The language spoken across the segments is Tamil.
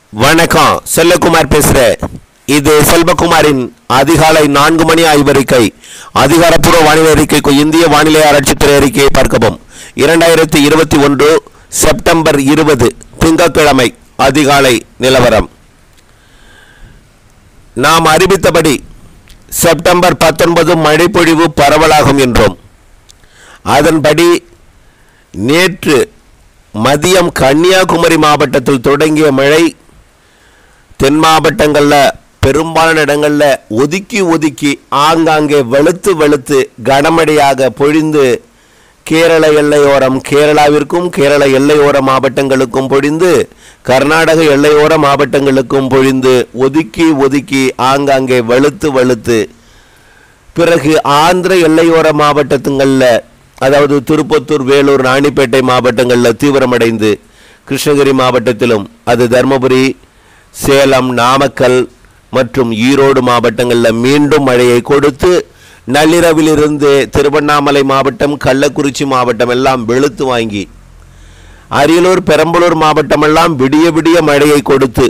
வணக்கம் செல்லகுமார் பேசுகிறேன் இது செல்வகுமாரின் அதிகாலை நான்கு மணி ஆய்வறிக்கை அதிகாரப்பூர்வ வானிலை அறிக்கைக்கு இந்திய வானிலை ஆராய்ச்சித்துறை அறிக்கையை பார்க்கவும் இரண்டாயிரத்தி இருபத்தி ஒன்று செப்டம்பர் இருபது திங்கட்கிழமை அதிகாலை நிலவரம் நாம் அறிவித்தபடி செப்டம்பர் பத்தொன்பது மழைப்பொழிவு பரவலாகும் என்றோம் அதன்படி நேற்று மதியம் கன்னியாகுமரி மாவட்டத்தில் தொடங்கிய மழை தென் மாவட்டங்களில் பெரும்பாலான இடங்களில் ஒதுக்கி ஒதுக்கி ஆங்காங்கே வெளுத்து வெளுத்து கனமழையாக பொழிந்து கேரள எல்லையோரம் கேரளாவிற்கும் கேரள எல்லையோர மாவட்டங்களுக்கும் பொழிந்து கர்நாடக எல்லையோர மாவட்டங்களுக்கும் பொழிந்து ஒதுக்கி ஒதுக்கி ஆங்காங்கே வெளுத்து வெளுத்து பிறகு ஆந்திர எல்லையோர மாவட்டத்துங்களில் அதாவது திருப்பத்தூர் வேலூர் ராணிப்பேட்டை மாவட்டங்களில் தீவிரமடைந்து கிருஷ்ணகிரி மாவட்டத்திலும் அது தருமபுரி சேலம் நாமக்கல் மற்றும் ஈரோடு மாவட்டங்களில் மீண்டும் மழையை கொடுத்து நள்ளிரவிலிருந்து திருவண்ணாமலை மாவட்டம் கள்ளக்குறிச்சி மாவட்டம் எல்லாம் வெளுத்து வாங்கி அரியலூர் பெரம்பலூர் மாவட்டமெல்லாம் விடிய விடிய மழையை கொடுத்து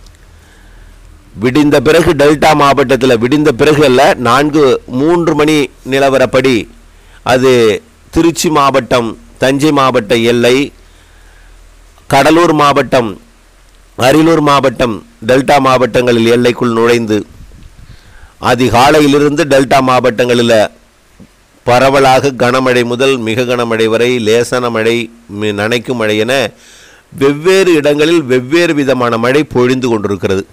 விடிந்த பிறகு டெல்டா மாவட்டத்தில் விடிந்த பிறகு அல்ல நான்கு மூன்று மணி நிலவரப்படி அது திருச்சி மாவட்டம் தஞ்சை மாவட்ட எல்லை கடலூர் மாவட்டம் அரியலூர் மாவட்டம் டெல்டா மாவட்டங்களில் எல்லைக்குள் நுழைந்து அதிகாலையிலிருந்து டெல்டா மாவட்டங்களில் பரவலாக கனமழை முதல் மிக கனமழை வரை லேசான மழை மி- நனைக்கும் மழை என வெவ்வேறு இடங்களில் வெவ்வேறு விதமான மழை பொழிந்து கொண்டிருக்கிறது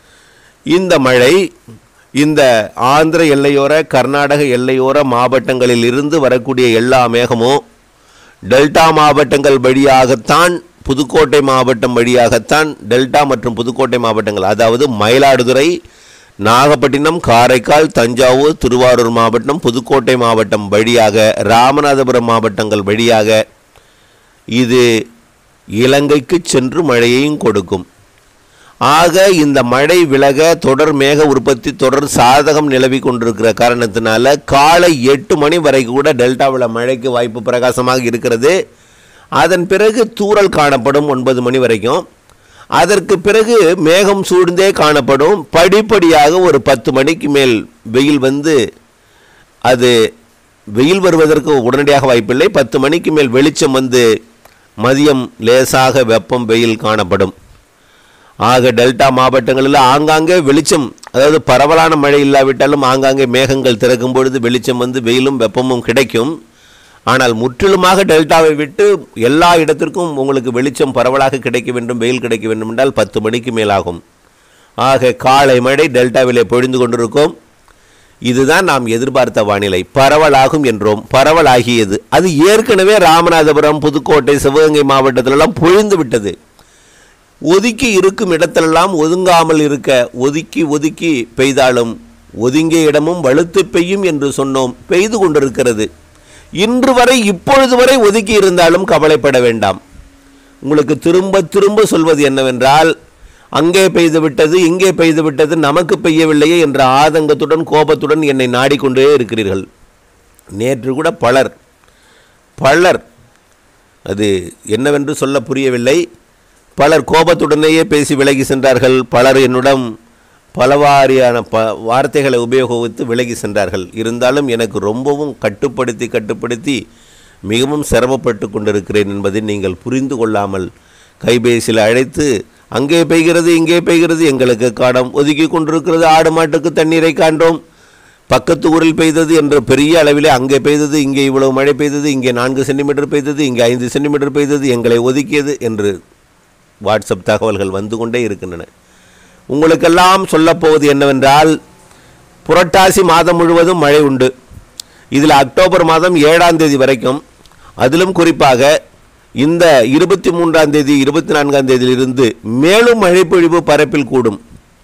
இந்த மழை இந்த ஆந்திர எல்லையோர கர்நாடக எல்லையோர மாவட்டங்களில் இருந்து வரக்கூடிய எல்லா மேகமும் டெல்டா மாவட்டங்கள் வழியாகத்தான் புதுக்கோட்டை மாவட்டம் வழியாகத்தான் டெல்டா மற்றும் புதுக்கோட்டை மாவட்டங்கள் அதாவது மயிலாடுதுறை நாகப்பட்டினம் காரைக்கால் தஞ்சாவூர் திருவாரூர் மாவட்டம் புதுக்கோட்டை மாவட்டம் வழியாக ராமநாதபுரம் மாவட்டங்கள் வழியாக இது இலங்கைக்கு சென்று மழையையும் கொடுக்கும் ஆக இந்த மழை விலக தொடர் மேக உற்பத்தி தொடர் சாதகம் நிலவி கொண்டிருக்கிற காரணத்தினால காலை எட்டு மணி வரை கூட டெல்டாவில் மழைக்கு வாய்ப்பு பிரகாசமாக இருக்கிறது அதன் பிறகு தூறல் காணப்படும் ஒன்பது மணி வரைக்கும் அதற்கு பிறகு மேகம் சூழ்ந்தே காணப்படும் படிப்படியாக ஒரு பத்து மணிக்கு மேல் வெயில் வந்து அது வெயில் வருவதற்கு உடனடியாக வாய்ப்பில்லை பத்து மணிக்கு மேல் வெளிச்சம் வந்து மதியம் லேசாக வெப்பம் வெயில் காணப்படும் ஆக டெல்டா மாவட்டங்களில் ஆங்காங்கே வெளிச்சம் அதாவது பரவலான மழை இல்லாவிட்டாலும் ஆங்காங்கே மேகங்கள் திறக்கும் பொழுது வெளிச்சம் வந்து வெயிலும் வெப்பமும் கிடைக்கும் ஆனால் முற்றிலுமாக டெல்டாவை விட்டு எல்லா இடத்திற்கும் உங்களுக்கு வெளிச்சம் பரவலாக கிடைக்க வேண்டும் வெயில் கிடைக்க வேண்டும் என்றால் பத்து மணிக்கு மேலாகும் ஆக காலை மழை டெல்டாவிலே பொழிந்து கொண்டிருக்கும் இதுதான் நாம் எதிர்பார்த்த வானிலை பரவலாகும் என்றோம் பரவலாகியது அது ஏற்கனவே ராமநாதபுரம் புதுக்கோட்டை சிவகங்கை மாவட்டத்திலெல்லாம் பொழிந்து விட்டது ஒதுக்கி இருக்கும் இடத்திலெல்லாம் ஒதுங்காமல் இருக்க ஒதுக்கி ஒதுக்கி பெய்தாலும் ஒதுங்கிய இடமும் வலுத்து பெய்யும் என்று சொன்னோம் பெய்து கொண்டிருக்கிறது இன்று வரை இப்பொழுது வரை ஒதுக்கி இருந்தாலும் கவலைப்பட வேண்டாம் உங்களுக்கு திரும்ப திரும்ப சொல்வது என்னவென்றால் அங்கே பெய்து விட்டது இங்கே பெய்து விட்டது நமக்கு பெய்யவில்லையே என்ற ஆதங்கத்துடன் கோபத்துடன் என்னை நாடிக்கொண்டே இருக்கிறீர்கள் நேற்று கூட பலர் பலர் அது என்னவென்று சொல்ல புரியவில்லை பலர் கோபத்துடனேயே பேசி விலகி சென்றார்கள் பலர் என்னிடம் பலவாரியான ப வார்த்தைகளை உபயோகித்து விலகி சென்றார்கள் இருந்தாலும் எனக்கு ரொம்பவும் கட்டுப்படுத்தி கட்டுப்படுத்தி மிகவும் சிரமப்பட்டு கொண்டிருக்கிறேன் என்பதை நீங்கள் புரிந்து கொள்ளாமல் கைபேசியில் அழைத்து அங்கே பெய்கிறது இங்கே பெய்கிறது எங்களுக்கு காடம் ஒதுக்கி கொண்டிருக்கிறது ஆடு மாட்டுக்கு தண்ணீரை காண்டோம் பக்கத்து ஊரில் பெய்தது என்ற பெரிய அளவிலே அங்கே பெய்தது இங்கே இவ்வளவு மழை பெய்தது இங்கே நான்கு சென்டிமீட்டர் பெய்தது இங்கே ஐந்து சென்டிமீட்டர் பெய்தது எங்களை ஒதுக்கியது என்று வாட்ஸ்அப் தகவல்கள் வந்து கொண்டே இருக்கின்றன உங்களுக்கெல்லாம் சொல்லப்போவது என்னவென்றால் புரட்டாசி மாதம் முழுவதும் மழை உண்டு இதில் அக்டோபர் மாதம் ஏழாம் தேதி வரைக்கும் அதிலும் குறிப்பாக இந்த இருபத்தி மூன்றாம் தேதி இருபத்தி நான்காம் தேதியிலிருந்து மேலும் மழைப்பொழிவு பரப்பில் கூடும்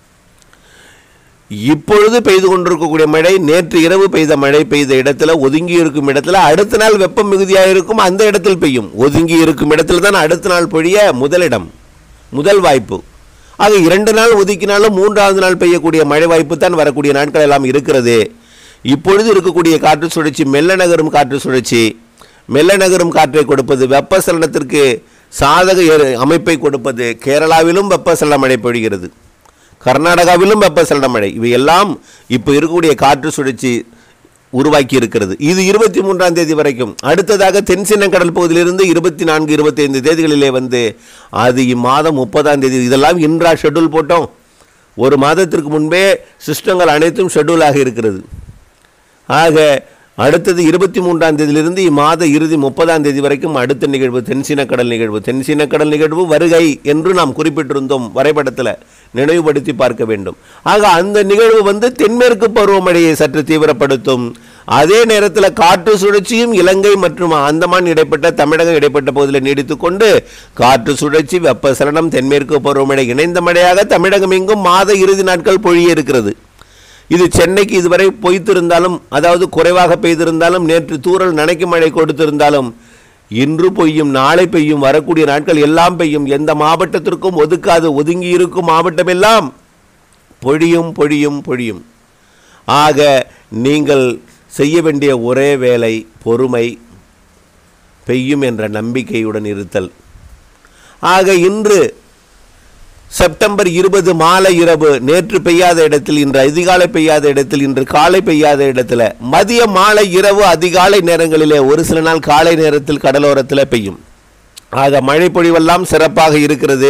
இப்பொழுது பெய்து கொண்டிருக்கக்கூடிய மழை நேற்று இரவு பெய்த மழை பெய்த இடத்துல ஒதுங்கி இருக்கும் இடத்துல அடுத்த நாள் வெப்பம் மிகுதியாக இருக்கும் அந்த இடத்தில் பெய்யும் ஒதுங்கி இருக்கும் இடத்துல தான் அடுத்த நாள் பொழிய முதலிடம் முதல் வாய்ப்பு ஆக இரண்டு நாள் ஒதுக்கினாலும் மூன்றாவது நாள் பெய்யக்கூடிய மழை வாய்ப்பு தான் வரக்கூடிய நாட்கள் எல்லாம் இருக்கிறது இப்பொழுது இருக்கக்கூடிய காற்று சுழற்சி மெல்ல நகரும் காற்று சுழற்சி மெல்ல நகரும் காற்றை கொடுப்பது வெப்பசலனத்திற்கு சாதக ஏ- அமைப்பை கொடுப்பது கேரளாவிலும் வெப்பசலன மழை பொழிகிறது கர்நாடகாவிலும் வெப்பசலன மழை இவையெல்லாம் இப்போ இருக்கக்கூடிய காற்று சுழற்சி உருவாக்கி இருக்கிறது இது இருபத்தி மூன்றாம் தேதி வரைக்கும் அடுத்ததாக தென்சின கடல் பகுதியிலிருந்து இருபத்தி நான்கு இருபத்தி ஐந்து தேதிகளிலே வந்து அது இம்மாதம் முப்பதாம் தேதி இதெல்லாம் இன்றா ஷெட்யூல் போட்டோம் ஒரு மாதத்திற்கு முன்பே சிஸ்டங்கள் அனைத்தும் ஷெட்யூலாக இருக்கிறது ஆக அடுத்தது இருபத்தி மூன்றாம் தேதியிலிருந்து இம்மாத இறுதி முப்பதாம் தேதி வரைக்கும் அடுத்த நிகழ்வு தென்சீனக்கடல் நிகழ்வு தென்சீனக்கடல் நிகழ்வு வருகை என்று நாம் குறிப்பிட்டிருந்தோம் வரைபடத்தில் நினைவுபடுத்தி பார்க்க வேண்டும் ஆக அந்த நிகழ்வு வந்து தென்மேற்கு பருவமழையை சற்று தீவிரப்படுத்தும் அதே நேரத்தில் காற்று சுழற்சியும் இலங்கை மற்றும் அந்தமான் இடைப்பட்ட தமிழகம் இடைப்பட்ட பகுதியில் நீடித்துக் கொண்டு காற்று சுழற்சி வெப்பசலனம் தென்மேற்கு பருவமழை இணைந்த மழையாக தமிழகம் எங்கும் மாத இறுதி நாட்கள் பொழிய இருக்கிறது இது சென்னைக்கு இதுவரை பொய்த்திருந்தாலும் அதாவது குறைவாக பெய்திருந்தாலும் நேற்று தூறல் நனைக்கும் மழை கொடுத்திருந்தாலும் இன்று பெய்யும் நாளை பெய்யும் வரக்கூடிய நாட்கள் எல்லாம் பெய்யும் எந்த மாவட்டத்திற்கும் ஒதுக்காது ஒதுங்கி இருக்கும் மாவட்டமெல்லாம் பொழியும் பொழியும் பொழியும் ஆக நீங்கள் செய்ய வேண்டிய ஒரே வேலை பொறுமை பெய்யும் என்ற நம்பிக்கையுடன் இருத்தல் ஆக இன்று செப்டம்பர் இருபது மாலை இரவு நேற்று பெய்யாத இடத்தில் இன்று அதிகாலை பெய்யாத இடத்தில் இன்று காலை பெய்யாத இடத்துல மதிய மாலை இரவு அதிகாலை நேரங்களிலே ஒரு சில நாள் காலை நேரத்தில் கடலோரத்தில் பெய்யும் ஆக மழை பொழிவெல்லாம் சிறப்பாக இருக்கிறது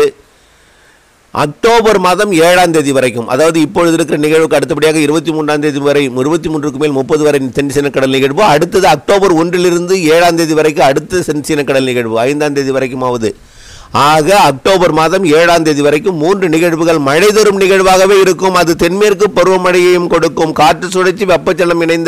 அக்டோபர் மாதம் ஏழாம் தேதி வரைக்கும் அதாவது இப்பொழுது இருக்கிற நிகழ்வுக்கு அடுத்தபடியாக இருபத்தி மூன்றாம் தேதி வரை இருபத்தி மூன்றுக்கு மேல் முப்பது வரை தென்சீன கடல் நிகழ்வு அடுத்தது அக்டோபர் ஒன்றிலிருந்து ஏழாம் தேதி வரைக்கும் அடுத்த தென்சீன கடல் நிகழ்வு ஐந்தாம் தேதி வரைக்கும் ஆகுது ஆக அக்டோபர் மாதம் ஏழாம் தேதி வரைக்கும் மூன்று நிகழ்வுகள் மழை தரும் நிகழ்வாகவே இருக்கும் அது தென்மேற்கு பருவமழையையும் கொடுக்கும் காற்று சுழற்சி வெப்பச்சலனம் இணைந்த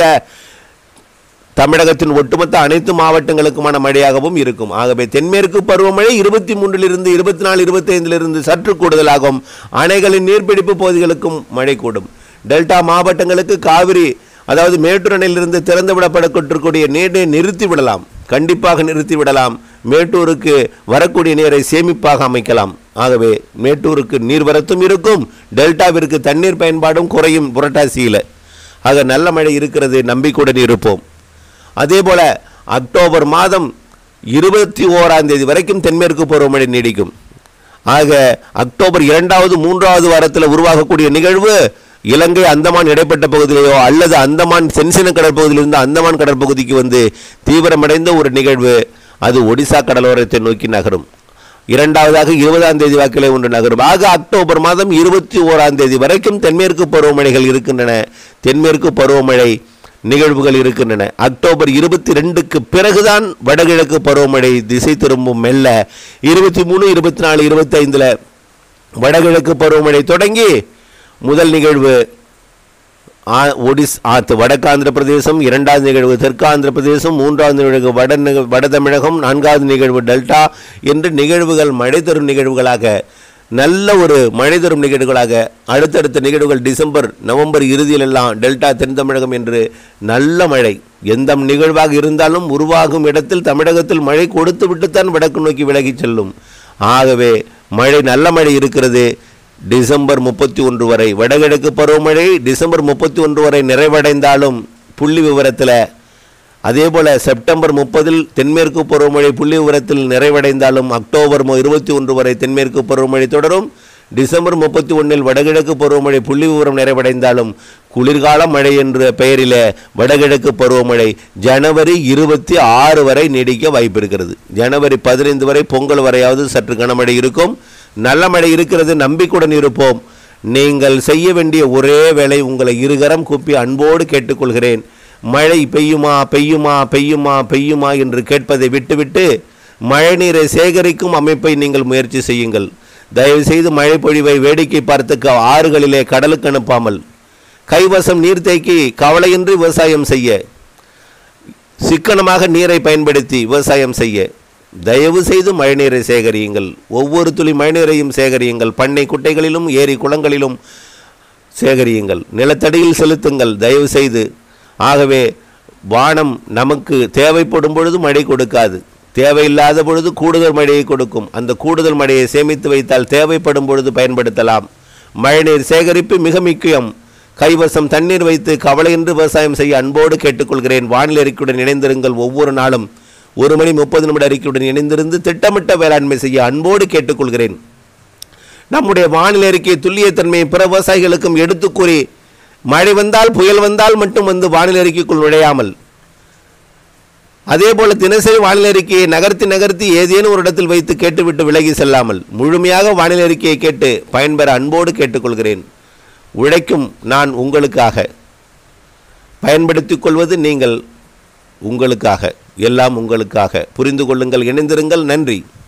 தமிழகத்தின் ஒட்டுமொத்த அனைத்து மாவட்டங்களுக்குமான மழையாகவும் இருக்கும் ஆகவே தென்மேற்கு பருவமழை இருபத்தி மூன்றிலிருந்து இருபத்தி நாலு இருபத்தி ஐந்திலிருந்து சற்று கூடுதலாகும் அணைகளின் நீர்பிடிப்பு பகுதிகளுக்கும் மழை கூடும் டெல்டா மாவட்டங்களுக்கு காவிரி அதாவது மேட்டூர் அணையிலிருந்து திறந்து விடப்படக்கூடிய நீரை நிறுத்தி விடலாம் கண்டிப்பாக நிறுத்தி விடலாம் மேட்டூருக்கு வரக்கூடிய நீரை சேமிப்பாக அமைக்கலாம் ஆகவே மேட்டூருக்கு நீர்வரத்தும் இருக்கும் டெல்டாவிற்கு தண்ணீர் பயன்பாடும் குறையும் புரட்டாசியில் ஆக நல்ல மழை இருக்கிறது நம்பிக்கையுடன் இருப்போம் அதே போல அக்டோபர் மாதம் இருபத்தி ஓராம் தேதி வரைக்கும் தென்மேற்கு பருவமழை நீடிக்கும் ஆக அக்டோபர் இரண்டாவது மூன்றாவது வாரத்தில் உருவாகக்கூடிய நிகழ்வு இலங்கை அந்தமான் இடைப்பட்ட பகுதியிலேயோ அல்லது அந்தமான் சென்சின கடற்பகுதியிலிருந்து அந்தமான் கடற்பகுதிக்கு வந்து தீவிரமடைந்த ஒரு நிகழ்வு அது ஒடிசா கடலோரத்தை நோக்கி நகரும் இரண்டாவதாக இருபதாம் தேதி வாக்கிலே ஒன்று நகரும் ஆக அக்டோபர் மாதம் இருபத்தி ஓராம் தேதி வரைக்கும் தென்மேற்கு பருவமழைகள் இருக்கின்றன தென்மேற்கு பருவமழை நிகழ்வுகள் இருக்கின்றன அக்டோபர் இருபத்தி ரெண்டுக்கு பிறகுதான் வடகிழக்கு பருவமழை திசை திரும்பும் மெல்ல இருபத்தி மூணு இருபத்தி நாலு இருபத்தி ஐந்தில் வடகிழக்கு பருவமழை தொடங்கி முதல் நிகழ்வு ஆ- ஒடிஸ் ஆத்து வடக்கு ஆந்திர பிரதேசம் இரண்டாவது நிகழ்வு தெற்கு ஆந்திர பிரதேசம் மூன்றாவது நிகழ்வு வட நிக- வட தமிழகம் நான்காவது நிகழ்வு டெல்டா என்று நிகழ்வுகள் மழை தரும் நிகழ்வுகளாக நல்ல ஒரு மழை தரும் நிகழ்வுகளாக அடுத்தடுத்த நிகழ்வுகள் டிசம்பர் நவம்பர் இறுதியில் எல்லாம் டெல்டா தென் தமிழகம் என்று நல்ல மழை எந்த நிகழ்வாக இருந்தாலும் உருவாகும் இடத்தில் தமிழகத்தில் மழை கொடுத்து விட்டுத்தான் வடக்கு நோக்கி விலகிச் செல்லும் ஆகவே மழை நல்ல மழை இருக்கிறது டிசம்பர் முப்பத்தி ஒன்று வரை வடகிழக்கு பருவமழை டிசம்பர் முப்பத்தி ஒன்று வரை நிறைவடைந்தாலும் புள்ளி விவரத்தில் அதேபோல செப்டம்பர் முப்பதில் தென்மேற்கு பருவமழை புள்ளி விவரத்தில் நிறைவடைந்தாலும் அக்டோபர் இருபத்தி ஒன்று வரை தென்மேற்கு பருவமழை தொடரும் டிசம்பர் முப்பத்தி ஒன்றில் வடகிழக்கு பருவமழை புள்ளி விவரம் நிறைவடைந்தாலும் குளிர்கால மழை என்ற பெயரில் வடகிழக்கு பருவமழை ஜனவரி இருபத்தி ஆறு வரை நீடிக்க வாய்ப்பு இருக்கிறது ஜனவரி பதினைந்து வரை பொங்கல் வரையாவது சற்று கனமழை இருக்கும் நல்ல மழை இருக்கிறது நம்பிக்கையுடன் இருப்போம் நீங்கள் செய்ய வேண்டிய ஒரே வேளை உங்களை இருகரம் கூப்பி அன்போடு கேட்டுக்கொள்கிறேன் மழை பெய்யுமா பெய்யுமா பெய்யுமா பெய்யுமா என்று கேட்பதை விட்டுவிட்டு மழைநீரை சேகரிக்கும் அமைப்பை நீங்கள் முயற்சி செய்யுங்கள் தயவுசெய்து மழை பொழிவை வேடிக்கை பார்த்துக்க ஆறுகளிலே கடலுக்கு அனுப்பாமல் கைவசம் நீர் தேக்கி கவலையின்றி விவசாயம் செய்ய சிக்கனமாக நீரை பயன்படுத்தி விவசாயம் செய்ய தயவு செய்து மழைநீரை சேகரியுங்கள் ஒவ்வொரு துளி மழைநீரையும் சேகரியுங்கள் பண்ணை குட்டைகளிலும் ஏரி குளங்களிலும் சேகரியுங்கள் நிலத்தடியில் செலுத்துங்கள் தயவு செய்து ஆகவே வானம் நமக்கு தேவைப்படும் பொழுது மழை கொடுக்காது தேவையில்லாத பொழுது கூடுதல் மழையை கொடுக்கும் அந்த கூடுதல் மழையை சேமித்து வைத்தால் தேவைப்படும் பொழுது பயன்படுத்தலாம் மழைநீர் சேகரிப்பு மிக முக்கியம் கைவசம் தண்ணீர் வைத்து கவலையின்றி விவசாயம் செய்ய அன்போடு கேட்டுக்கொள்கிறேன் வானிலை அறிக்கையுடன் இணைந்திருங்கள் ஒவ்வொரு நாளும் ஒரு மணி முப்பது நிமிட அறிக்கையுடன் இணைந்திருந்து திட்டமிட்ட வேளாண்மை செய்ய அன்போடு கேட்டுக்கொள்கிறேன் நம்முடைய வானிலை அறிக்கை துல்லியத்தன்மையை பிற விவசாயிகளுக்கும் எடுத்துக் கூறி மழை வந்தால் புயல் வந்தால் மட்டும் வந்து வானிலை அறிக்கைக்குள் நுழையாமல் அதே போல தினசரி வானிலை அறிக்கையை நகர்த்தி நகர்த்தி ஏதேனும் ஒரு இடத்தில் வைத்து கேட்டுவிட்டு விலகி செல்லாமல் முழுமையாக வானிலை அறிக்கையை கேட்டு பயன்பெற அன்போடு கேட்டுக்கொள்கிறேன் உழைக்கும் நான் உங்களுக்காக பயன்படுத்திக் கொள்வது நீங்கள் உங்களுக்காக எல்லாம் உங்களுக்காக புரிந்து கொள்ளுங்கள் இணைந்திருங்கள் நன்றி